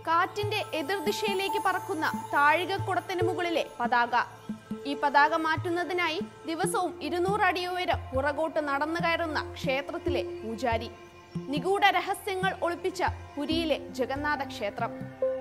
കാറ്റിന്റെ എതിർദിശയിലേക്ക് പറക്കുന്ന താഴികക്കുടത്തിന് മുകളിലെ പതാക ഈ പതാക മാറ്റുന്നതിനായി ദിവസവും ഇരുന്നൂറ് അടി ഉയരം പുറകോട്ട് നടന്നു കയറുന്ന ക്ഷേത്രത്തിലെ പൂജാരി നിഗൂഢ രഹസ്യങ്ങൾ ഒളിപ്പിച്ച പുരിയിലെ ജഗന്നാഥ ക്ഷേത്രം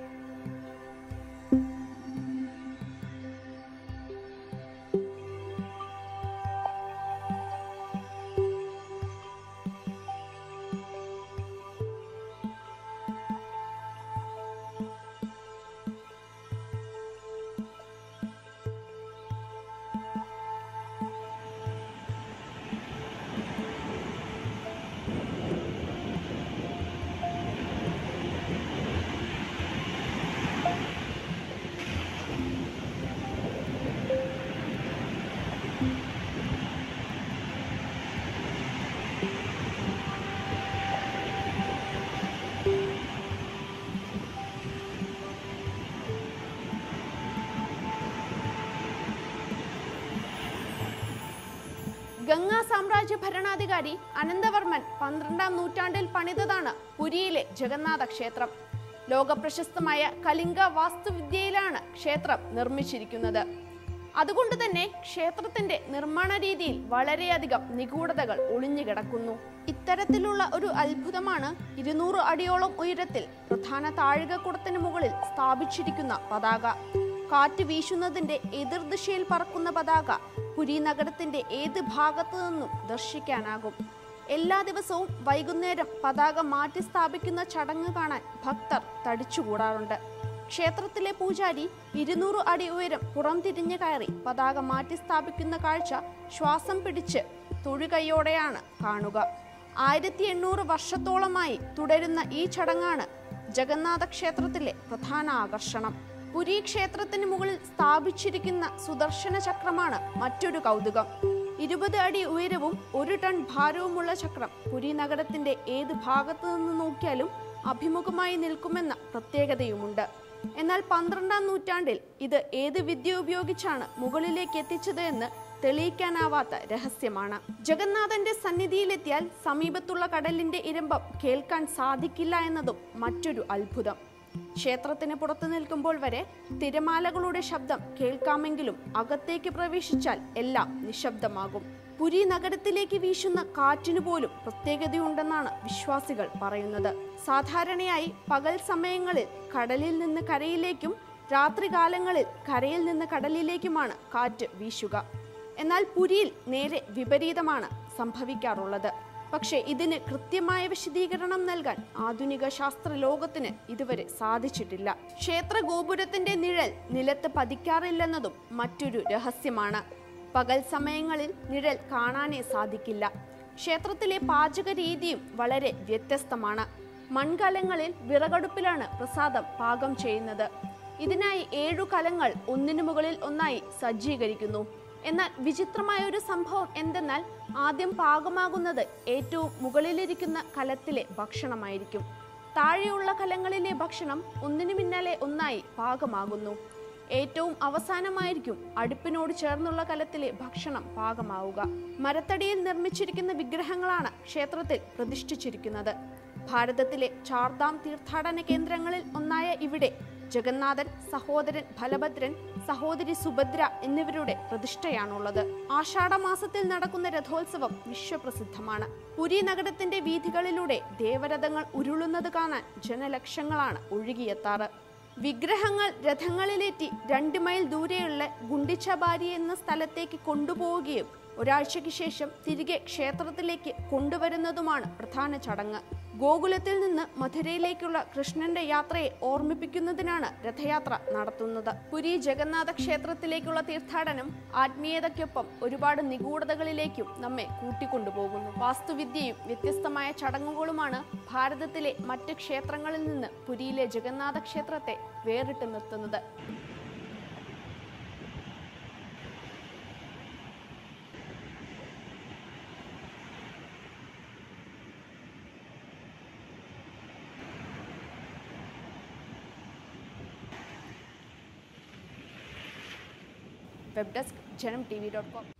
ഗംഗാ സാമ്രാജ്യ ഭരണാധികാരി അനന്തവർമ്മൻ പന്ത്രണ്ടാം നൂറ്റാണ്ടിൽ പണിതതാണ് പുരിയിലെ ജഗന്നാഥ ക്ഷേത്രം ലോകപ്രശസ്തമായ കലിംഗ വാസ്തുവിദ്യയിലാണ് ക്ഷേത്രം നിർമ്മിച്ചിരിക്കുന്നത് അതുകൊണ്ട് തന്നെ ക്ഷേത്രത്തിന്റെ നിർമ്മാണ രീതിയിൽ വളരെയധികം നിഗൂഢതകൾ ഒളിഞ്ഞുകിടക്കുന്നു ഇത്തരത്തിലുള്ള ഒരു അത്ഭുതമാണ് ഇരുന്നൂറ് അടിയോളം ഉയരത്തിൽ പ്രധാന താഴികക്കുടത്തിന് മുകളിൽ സ്ഥാപിച്ചിരിക്കുന്ന പതാക കാറ്റ് വീശുന്നതിന്റെ എതിർദിശയിൽ പറക്കുന്ന പതാക പുരി നഗരത്തിന്റെ ഏത് ഭാഗത്തു നിന്നും ദർശിക്കാനാകും എല്ലാ ദിവസവും വൈകുന്നേരം പതാക മാറ്റി സ്ഥാപിക്കുന്ന ചടങ്ങ് കാണാൻ ഭക്തർ തടിച്ചുകൂടാറുണ്ട് ക്ഷേത്രത്തിലെ പൂജാരി ഇരുന്നൂറ് അടി ഉയരം പുറംതിരിഞ്ഞു കയറി പതാക മാറ്റി സ്ഥാപിക്കുന്ന കാഴ്ച ശ്വാസം പിടിച്ച് തൊഴുകൈയോടെയാണ് കാണുക ആയിരത്തി എണ്ണൂറ് വർഷത്തോളമായി തുടരുന്ന ഈ ചടങ്ങാണ് ജഗന്നാഥ ക്ഷേത്രത്തിലെ പ്രധാന ആകർഷണം പുരി ക്ഷേത്രത്തിന് മുകളിൽ സ്ഥാപിച്ചിരിക്കുന്ന സുദർശന ചക്രമാണ് മറ്റൊരു കൗതുകം ഇരുപത് അടി ഉയരവും ഒരു ടൺ ഭാരവുമുള്ള ചക്രം പുരി നഗരത്തിന്റെ ഏത് ഭാഗത്തു നിന്ന് നോക്കിയാലും അഭിമുഖമായി നിൽക്കുമെന്ന പ്രത്യേകതയുമുണ്ട് എന്നാൽ പന്ത്രണ്ടാം നൂറ്റാണ്ടിൽ ഇത് ഏത് വിദ്യ ഉപയോഗിച്ചാണ് മുകളിലേക്ക് എത്തിച്ചത് എന്ന് തെളിയിക്കാനാവാത്ത രഹസ്യമാണ് ജഗന്നാഥന്റെ സന്നിധിയിലെത്തിയാൽ സമീപത്തുള്ള കടലിന്റെ ഇരമ്പം കേൾക്കാൻ സാധിക്കില്ല എന്നതും മറ്റൊരു അത്ഭുതം ക്ഷേത്രത്തിന് പുറത്തു നിൽക്കുമ്പോൾ വരെ തിരമാലകളുടെ ശബ്ദം കേൾക്കാമെങ്കിലും അകത്തേക്ക് പ്രവേശിച്ചാൽ എല്ലാം നിശബ്ദമാകും പുരി നഗരത്തിലേക്ക് വീശുന്ന കാറ്റിനു പോലും പ്രത്യേകതയുണ്ടെന്നാണ് വിശ്വാസികൾ പറയുന്നത് സാധാരണയായി പകൽ സമയങ്ങളിൽ കടലിൽ നിന്ന് കരയിലേക്കും രാത്രികാലങ്ങളിൽ കരയിൽ നിന്ന് കടലിലേക്കുമാണ് കാറ്റ് വീശുക എന്നാൽ പുരിയിൽ നേരെ വിപരീതമാണ് സംഭവിക്കാറുള്ളത് പക്ഷേ ഇതിന് കൃത്യമായ വിശദീകരണം നൽകാൻ ആധുനിക ശാസ്ത്ര ലോകത്തിന് ഇതുവരെ സാധിച്ചിട്ടില്ല ക്ഷേത്ര ഗോപുരത്തിന്റെ നിഴൽ നിലത്ത് പതിക്കാറില്ലെന്നതും മറ്റൊരു രഹസ്യമാണ് പകൽ സമയങ്ങളിൽ നിഴൽ കാണാനേ സാധിക്കില്ല ക്ഷേത്രത്തിലെ പാചക രീതിയും വളരെ വ്യത്യസ്തമാണ് മൺകലങ്ങളിൽ വിറകടുപ്പിലാണ് പ്രസാദം പാകം ചെയ്യുന്നത് ഇതിനായി ഏഴു കലങ്ങൾ ഒന്നിനു മുകളിൽ ഒന്നായി സജ്ജീകരിക്കുന്നു എന്നാൽ വിചിത്രമായ ഒരു സംഭവം എന്തെന്നാൽ ആദ്യം പാകമാകുന്നത് ഏറ്റവും മുകളിലിരിക്കുന്ന കലത്തിലെ ഭക്ഷണമായിരിക്കും താഴെയുള്ള കലങ്ങളിലെ ഭക്ഷണം ഒന്നിനു പിന്നാലെ ഒന്നായി പാകമാകുന്നു ഏറ്റവും അവസാനമായിരിക്കും അടുപ്പിനോട് ചേർന്നുള്ള കലത്തിലെ ഭക്ഷണം പാകമാവുക മരത്തടിയിൽ നിർമ്മിച്ചിരിക്കുന്ന വിഗ്രഹങ്ങളാണ് ക്ഷേത്രത്തിൽ പ്രതിഷ്ഠിച്ചിരിക്കുന്നത് ഭാരതത്തിലെ ചാർധാം തീർത്ഥാടന കേന്ദ്രങ്ങളിൽ ഒന്നായ ഇവിടെ ജഗന്നാഥൻ സഹോദരൻ ബലഭദ്രൻ സഹോദരി സുഭദ്ര എന്നിവരുടെ പ്രതിഷ്ഠയാണുള്ളത് ആഷാഢമാസത്തിൽ നടക്കുന്ന രഥോത്സവം വിശ്വപ്രസിദ്ധമാണ് പുരി നഗരത്തിന്റെ വീഥികളിലൂടെ ദേവരഥങ്ങൾ ഉരുളുന്നത് കാണാൻ ജനലക്ഷങ്ങളാണ് ഒഴുകിയെത്താറ് വിഗ്രഹങ്ങൾ രഥങ്ങളിലേറ്റി രണ്ട് മൈൽ ദൂരെയുള്ള ഗുണ്ടിച്ചബാരി എന്ന സ്ഥലത്തേക്ക് കൊണ്ടുപോവുകയും ഒരാഴ്ചയ്ക്ക് ശേഷം തിരികെ ക്ഷേത്രത്തിലേക്ക് കൊണ്ടുവരുന്നതുമാണ് പ്രധാന ചടങ്ങ് ഗോകുലത്തിൽ നിന്ന് മധുരയിലേക്കുള്ള കൃഷ്ണന്റെ യാത്രയെ ഓർമ്മിപ്പിക്കുന്നതിനാണ് രഥയാത്ര നടത്തുന്നത് പുരി ജഗന്നാഥ ക്ഷേത്രത്തിലേക്കുള്ള തീർത്ഥാടനം ആത്മീയതയ്ക്കൊപ്പം ഒരുപാട് നിഗൂഢതകളിലേക്കും നമ്മെ കൂട്ടിക്കൊണ്ടുപോകുന്നു വാസ്തുവിദ്യയും വ്യത്യസ്തമായ ചടങ്ങുകളുമാണ് ഭാരതത്തിലെ മറ്റ് ക്ഷേത്രങ്ങളിൽ നിന്ന് പുരിയിലെ ജഗന്നാഥ ക്ഷേത്രത്തെ വേറിട്ട് നിർത്തുന്നത് web desk Janam T V dot com